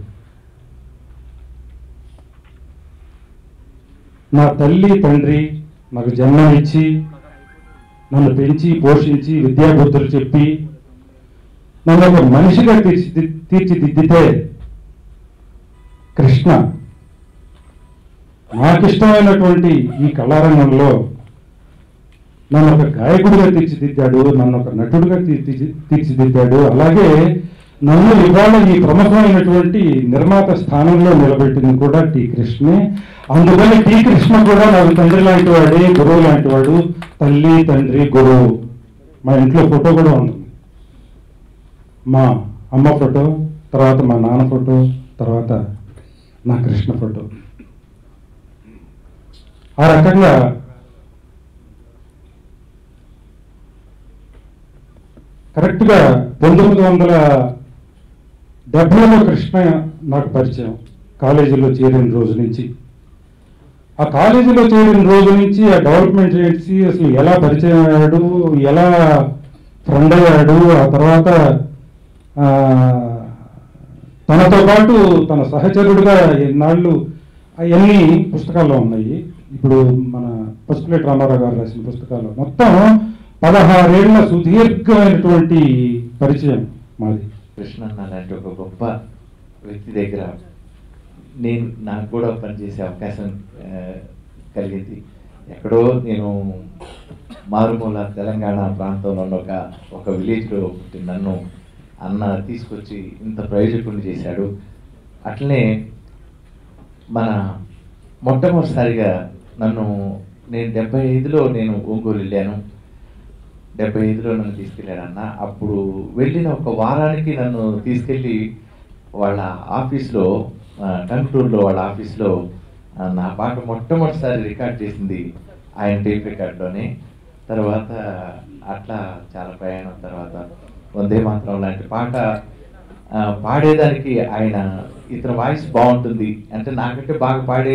నా తల్లి తండ్రి నాకు జన్మనిచ్చి నన్ను పెంచి పోషించి విద్యాబుద్ధులు చెప్పి నన్ను ఒక మనిషిగా తీర్చి తీర్చిదిద్దితే కృష్ణ నాకు ఇష్టమైనటువంటి ఈ కళారంగంలో నన్ను ఒక గాయకుడిగా తీర్చిదిద్దాడు నన్ను ఒక నటుడిగా తీర్చి తీర్చిదిద్దాడు అలాగే నన్ను ఇవాళ ఈ ప్రముఖమైనటువంటి నిర్మాత స్థానంలో నిలబెట్టింది కూడా టి కృష్ణే అందుకని టి కృష్ణ కూడా నాకు తండ్రి లాంటి వాడే గురువు లాంటి వాడు తల్లి తండ్రి గురువు మా ఇంట్లో ఫోటో కూడా ఉంది మా అమ్మ ఫోటో తర్వాత మా నాన్న ఫోటో తర్వాత నా కృష్ణ ఫోటో ఆ రకంగా కరెక్ట్గా పంతొమ్మిది వందల డెబ్బైలో కృష్ణ నాకు పరిచయం కాలేజీలో చేరిన రోజు నుంచి ఆ కాలేజీలో చేరిన రోజు నుంచి ఆ డెవలప్మెంట్ ఏజెన్సీ అసలు ఎలా పరిచయం అయ్యాడు ఎలా ఫ్రెండ్ అయ్యాడు ఆ తర్వాత ఆ, తనతో పాటు తన సహచరుడుగా ఎన్నాళ్ళు అవన్నీ పుస్తకాల్లో ఉన్నాయి ఇప్పుడు మన పసుపులేటి రామారావు గారు రాసిన పుస్తకాలు మొత్తం పదహారేళ్ల సుదీర్ఘమైనటువంటి పరిచయం మాది కృష్ణ లాంటి ఒక గొప్ప వ్యక్తి దగ్గర నేను నాకు కూడా పనిచేసే అవకాశం ఆ, కలిగింది ఎక్కడో నేను మారుమూల తెలంగాణ ప్రాంతంలో ఉన్న ఒక ఒక విలేజ్లో పుట్టి నన్ను అన్న తీసుకొచ్చి ఇంత ప్రయోజకుడిని చేశాడు అట్లనే మన మొట్టమొదటిసారిగా నన్ను నేను డెబ్బై ఐదులో నేను ఒంగోలు వెళ్ళాను డెబ్బై ఐదులో నన్ను తీసుకెళ్ళాడు అన్న అప్పుడు వెళ్ళిన ఒక వారానికి నన్ను తీసుకెళ్ళి వాళ్ళ ఆఫీస్లో ఆ, టంగుటూరులో వాళ్ళ ఆఫీస్లో ఆ, నా పాట మొట్టమొదటిసారి రికార్డ్ చేసింది ఆయన టేప్ రికార్డ్లోనే తర్వాత అట్లా చాలా ప్రయాణం తర్వాత వందే మాత్రం లాంటి పాట ఆ, పాడేదానికి ఆయన ఇతని వాయిస్ బాగుంటుంది అంటే నాకంటే బాగా పాడే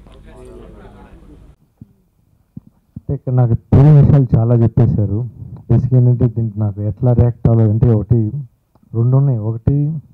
అంటే ఇక్కడ నాకు తెలియని విషయాలు చాలా చెప్పేశారు బేసిక్ ఏంటంటే దీనికి నాకు ఎట్లా రియాక్ట్ అవ్వాలి అంటే ఒకటి రెండు ఉన్నాయి ఒకటి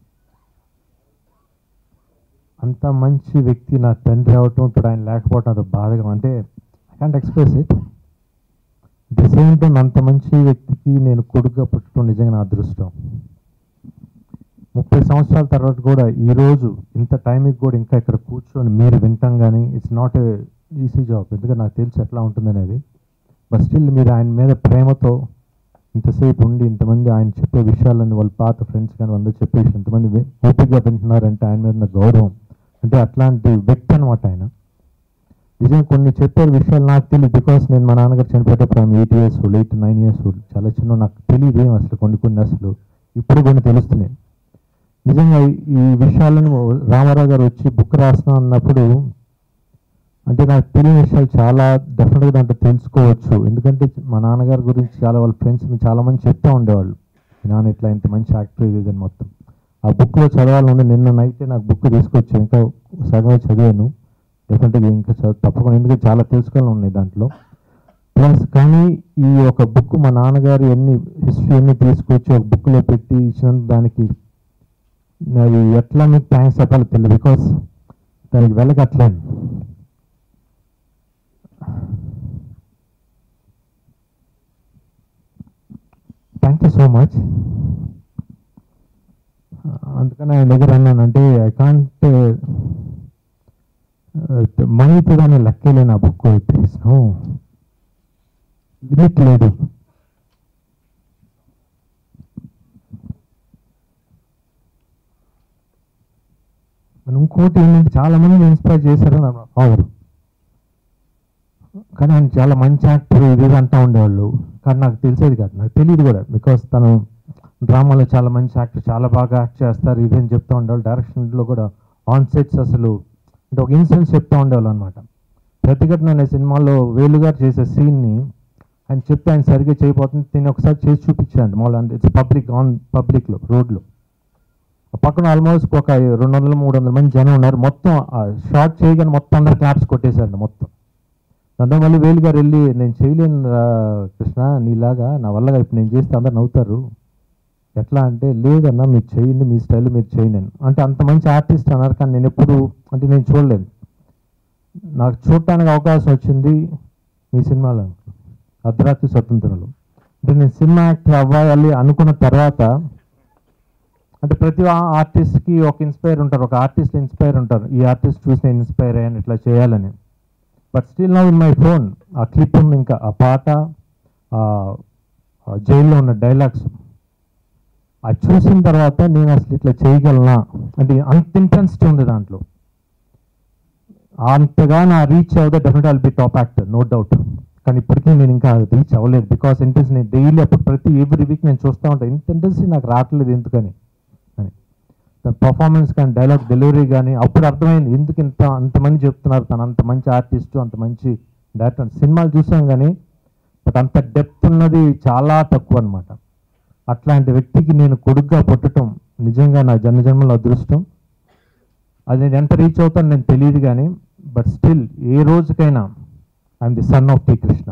అంత మంచి వ్యక్తి నా తండ్రి అవటం ఇప్పుడు ఆయన లేకపోవటం అది బాధగా అంటే I can't express it the same time అంత మంచి వ్యక్తికి నేను కొడుకుగా పుట్టడం నిజంగా నా అదృష్టం ముప్పై సంవత్సరాల తర్వాత కూడా ఈ రోజు ఇంత టైంకి కూడా ఇంకా ఇక్కడ కూర్చొని మీరు వింటాం కానీ it's not a easy job ఎందుకంటే నాకు తెలిసి ఎట్లా ఉంటుంది అనేది బట్ స్టిల్ మీరు ఆయన మీద ప్రేమతో ఇంతసేపు ఉండి ఇంతమంది ఆయన చెప్పే విషయాలన్నీ వాళ్ళ పాత ఫ్రెండ్స్ కానీ అందరూ చెప్పేసి ఇంతమంది వి- ఓపికగా వింటున్నారంటే ఆయన మీద ఉన్న గౌరవం అంటే అట్లాంటి వ్యక్తి అనమాట ఆయన నిజంగా కొన్ని చెప్పే విషయాలు నాకు తెలియదు బికాస్ నేను మా నాన్నగారు చనిపోయేటప్పుడు ఆమె eight years old eight nine years old చాలా చిన్న నాకు తెలియదు ఏం అసలు కొన్ని కొన్ని అసలు ఇప్పుడు కొన్ని తెలుస్తున్నాయి నిజంగా ఈ- ఈ విషయాలను రామారావు గారు వచ్చి బుక్ రాసిన అన్నప్పుడు అంటే నాకు తెలియని విషయాలు చాలా డెఫినెట్గా దాంట్లో తెలుసుకోవచ్చు ఎందుకంటే మా నాన్నగారి గురించి చాలా వాళ్ళ ఫ్రెండ్స్ చాలా మంది చెప్తూ ఉండేవాళ్ళు మీ నాన్న ఇట్లా ఇంత మంచి యాక్టర్ ఇది అని మొత్తం ఆ బుక్లో చదవాలని నిన్న నైటే నాకు బుక్ తీసుకొచ్చి ఇంకా సగమే చదివాను డెఫినెట్గా ఇంకా చదువు తప్పకుండా ఎందుకంటే చాలా తెలుసుకోవాలని ఉన్నాయి దాంట్లో ప్లస్ కానీ ఈ ఒక బుక్ మా నాన్నగారు ఎన్ని హిస్టరీ అన్ని తీసుకొచ్చి ఒక బుక్లో పెట్టి ఇచ్చినందుకు దానికి అది ఎట్లా మీకు థ్యాంక్స్ చెప్పాలో తెలియదు బికాస్ దానికి వెళ్ళగట్లేను థ్యాంక్ యూ సో మచ్ అందుకని ఆయన దగ్గర అన్నాను అంటే ఐ కాంట్ మనీతో కానీ లెక్కలేని ఆ బుక్ నో లిమిట్ లేదు మనం ఇంకోటి ఏంటంటే చాలా మంది ఇన్స్పైర్ చేశారు నా ఫాదర్ కానీ ఆయన చాలా మంచి యాక్టర్ ఇది ఇది అంటూ ఉండేవాళ్ళు కానీ నాకు తెలిసేది కాదు నాకు తెలియదు కూడా బికాస్ తను డ్రామాలో చాలా మంచి యాక్టర్ చాలా బాగా యాక్ట్ చేస్తారు ఇది అని చెప్తూ ఉండేవాళ్ళు డైరెక్షన్లో కూడా ఆన్ సెట్స్ అసలు అంటే ఒక ఇన్సిడెంట్స్ చెప్తూ ఉండేవాళ్ళు అనమాట ప్రతిఘటన అనే సినిమాలో వేలుగారు చేసే సీన్ని ఆయన చెప్తే ఆయన సరిగ్గా చేయబోతుంది దీన్ని ఒకసారి చేసి చూపించాడు మామూలు అంటే ఇట్స్ పబ్లిక్ ఆన్ పబ్లిక్లో రోడ్లో ఆ పక్కన ఆల్మోస్ట్ ఒక రెండు వందల మూడు వందల మంది జనం ఉన్నారు మొత్తం షార్ట్ చేయగానే మొత్తం అందరు క్లాప్స్ కొట్టేశారు మొత్తం దాంతో మళ్ళీ వేలు గారు వెళ్ళి నేను చేయలేను రా కృష్ణ నీలాగా నా వల్ల కాదు. ఇప్పుడు నేను చేస్తే అందరు నవ్వుతారు ఎట్లా అంటే లేదన్నా మీరు చేయండి మీ స్టైల్ మీరు చేయండి అని అంటే అంత మంచి ఆర్టిస్ట్ అన్నారు కానీ నేను ఎప్పుడు అంటే నేను చూడలేదు నాకు చూడటానికి అవకాశం వచ్చింది మీ సినిమాలో అర్ధరాత్రి స్వతంత్రంలో అంటే నేను సినిమా యాక్టర్ అవ్వాలి అనుకున్న తర్వాత అంటే ప్రతి ఆర్టిస్ట్కి ఒక ఇన్స్పైర్ ఉంటారు ఒక ఆర్టిస్ట్ ఇన్స్పైర్ ఉంటారు ఈ ఆర్టిస్ట్ చూసి నేను ఇన్స్పైర్ అయ్యాను ఇట్లా చేయాలని but still now in my phone ఆ క్లిప్ ఉంది ఇంకా ఆ పాట ఆ జైల్లో ఉన్న డైలాగ్స్ అది చూసిన తర్వాత నేను అసలు ఇట్లా చేయగలనా అంటే అంత ఇంటెన్సిటీ ఉంది దాంట్లో అంతగా నా రీచ్ అవుతే definite I'll be top actor no doubt కానీ ఇప్పటికీ నేను ఇంకా రీచ్ అవ్వలేదు బికాస్ ఇంట్రెస్ట్ నేను డైలీ అప్పుడు ప్రతి ఎవ్రీ వీక్ నేను చూస్తూ ఉంటాను ఇంత ఇంట్రెస్ట్ నాకు రావట్లేదు ఎందుకని అని పర్ఫార్మెన్స్ కానీ డైలాగ్ డెలివరీ కానీ అప్పుడు అర్థమైంది ఎందుకు ఇంత అంతమంది చెప్తున్నారు తను అంత మంచి ఆర్టిస్టు అంత మంచి డైరెక్టర్ సినిమాలు చూసాం కానీ బట్ అంత డెప్త్ ఉన్నది చాలా తక్కువ అనమాట అట్లాంటి వ్యక్తికి నేను కొడుగ్గా పుట్టడం నిజంగా నా జన్మజన్మల అదృష్టం అది నేను ఎంత రీచ్ అవుతాను నేను తెలియదు కానీ బట్ స్టిల్ ఏ రోజుకైనా I'm the son of T Krishna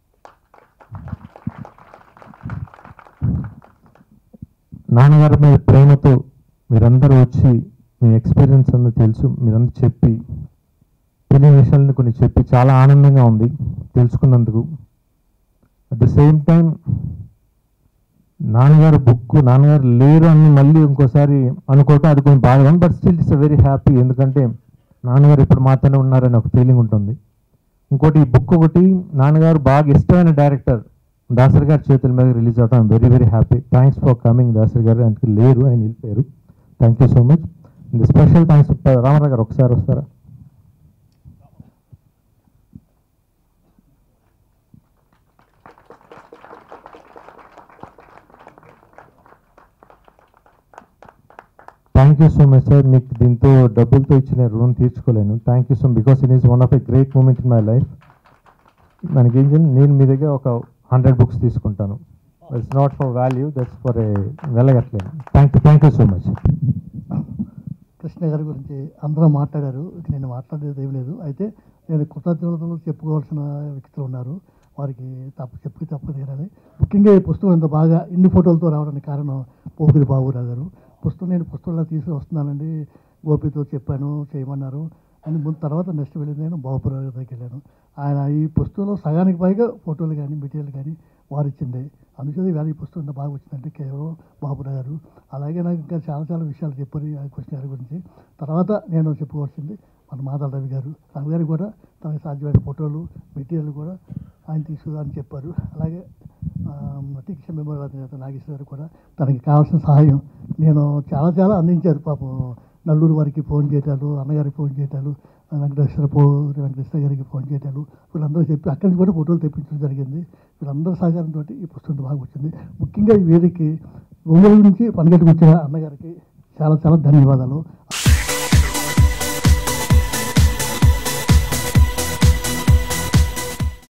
నాన్నగారి మీద ప్రేమతో మీరందరూ వచ్చి మీ ఎక్స్పీరియన్స్ అంతా తెలుసు మీరందరూ చెప్పి తెలియని విషయాలను కొన్ని చెప్పి చాలా ఆనందంగా ఉంది తెలుసుకున్నందుకు అట్ ద సేమ్ టైం నాన్నగారు బుక్ నాన్నగారు లేరు అని మళ్ళీ ఇంకోసారి అనుకోవటం అది కొంచెం బాగా but still it's very happy ఎందుకంటే నాన్నగారు ఇప్పుడు మాతోనే ఉన్నారని ఒక ఫీలింగ్ ఉంటుంది ఇంకోటి ఈ బుక్ ఒకటి నాన్నగారు బాగా ఇష్టమైన డైరెక్టర్ దాసరి గారి చేతుల మీద రిలీజ్ అవడం very very happy thanks for coming Dasari గారు ఆయనకి లేరు ఆయన వెళ్ళిపోయారు thank you so much special thanks Ramarao గారు ఒకసారి వస్తారా thank you so much sir మీకు దీంతో డబ్బులతో ఇచ్చిన రుణం తీర్చుకోలేను thank you so because it is one of a great moment in my life మనకి ఏం చేయాలి నేను మీ దగ్గర ఒక హండ్రెడ్ బుక్స్ తీసుకుంటాను it's not for value that's for a వెళ్ళగట్లేదు thank you thank you so much Krishna garu గురించి అందరూ మాట్లాడారు ఇక నేను మాట్లాడేది ఏం లేదు అయితే నేను కృతజ్ఞతలు చెప్పుకోవాల్సిన వ్యక్తులు ఉన్నారు వారికి తప్ప చెప్పి తప్పదు కానీ ముఖ్యంగా ఈ పుస్తకం ఇంత బాగా ఇన్ని ఫోటోలతో రావడానికి కారణం పోగిరి బాబురావు గారు పుస్తకం నేను పుస్తకంలో తీసుకు వస్తున్నానండి గోపితో చెప్పాను చేయమన్నారు అని ముందు తర్వాత నెక్స్ట్ వెళ్ళింది నేను బాబురావు గారి దగ్గరికి వెళ్ళాను ఆయన ఈ పుస్తకంలో సగానికి పైగా ఫోటోలు కానీ మెటీరియల్ కానీ వారు ఇచ్చింది అందుకని వేళ ఈ పుస్తకం ఇంత బాగా వచ్చిందంటే కేవలం బాబురావు గారు అలాగే నాకు ఇంకా చాలా చాలా విషయాలు చెప్పారు ఈ కృష్ణ గారి గురించి తర్వాత నేను చెప్పుకోవాల్సింది మన మాధవ రవి గారు రవి గారు కూడా తనకి సాధ్యమైన ఫోటోలు మెటీరియల్ కూడా ఆయన తీసుకురా అని చెప్పారు అలాగే టీక్ష మెమోరియల్ అధినేత నాగేశ్వర గారు కూడా తనకి కావాల్సిన సహాయం నేను చాలా చాలా అందించారు పాపం నల్లూరు వారికి ఫోన్ చేయటాలు అన్నగారికి ఫోన్ చేయటాలు వెంకటేశ్వర పో వెంకటేశ్వర గారికి ఫోన్ చేయటాలు వీళ్ళందరూ చెప్పి అక్కడి నుంచి కూడా ఫోటోలు తెప్పించడం జరిగింది వీళ్ళందరూ సహకారంతో ఈ పుస్తకం బాగా వచ్చింది ముఖ్యంగా ఈ వేదికకి ఒంగోలు నుంచి పనిగట్టుకు వచ్చిన అన్నగారికి చాలా చాలా ధన్యవాదాలు